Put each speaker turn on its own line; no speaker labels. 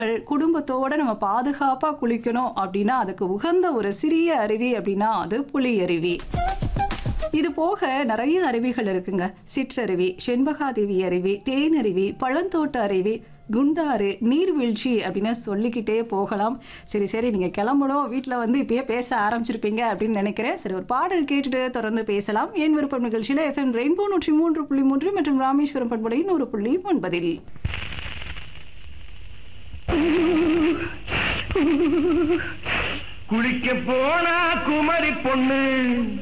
குடும்பத்தோட நம்ம பாதுகாப்பா குளிக்கணும் அப்படின்னா அதுக்கு உகந்த ஒரு சிறிய அருவி அப்படின்னா அது புலி அருவி இது போக நிறைய அருவிகள் இருக்குங்க சிற்றருவி செண்பகாதேவி அருவி தேனருவி பழந்தோட்ட அருவி குண்டாறு நீர்வீழ்ச்சி அப்படின்னு சொல்லிக்கிட்டே போகலாம் சரி சரி நீங்க கிளம்பணும் வீட்டில் வந்து இப்பயே பேச ஆரம்பிச்சிருப்பீங்க அப்படின்னு நினைக்கிறேன் சரி ஒரு பாடல் கேட்டுட்டு தொடர்ந்து பேசலாம் என் விருப்பம் நிகழ்ச்சியில எஃப்எம் ரெயின்போ நூற்றி மூன்று புள்ளி மூன்று மற்றும் ராமேஸ்வரம் பண்புடைய நூறு புள்ளி ஒன்பதில்
குளிக்க போனா குமரி பொண்ணு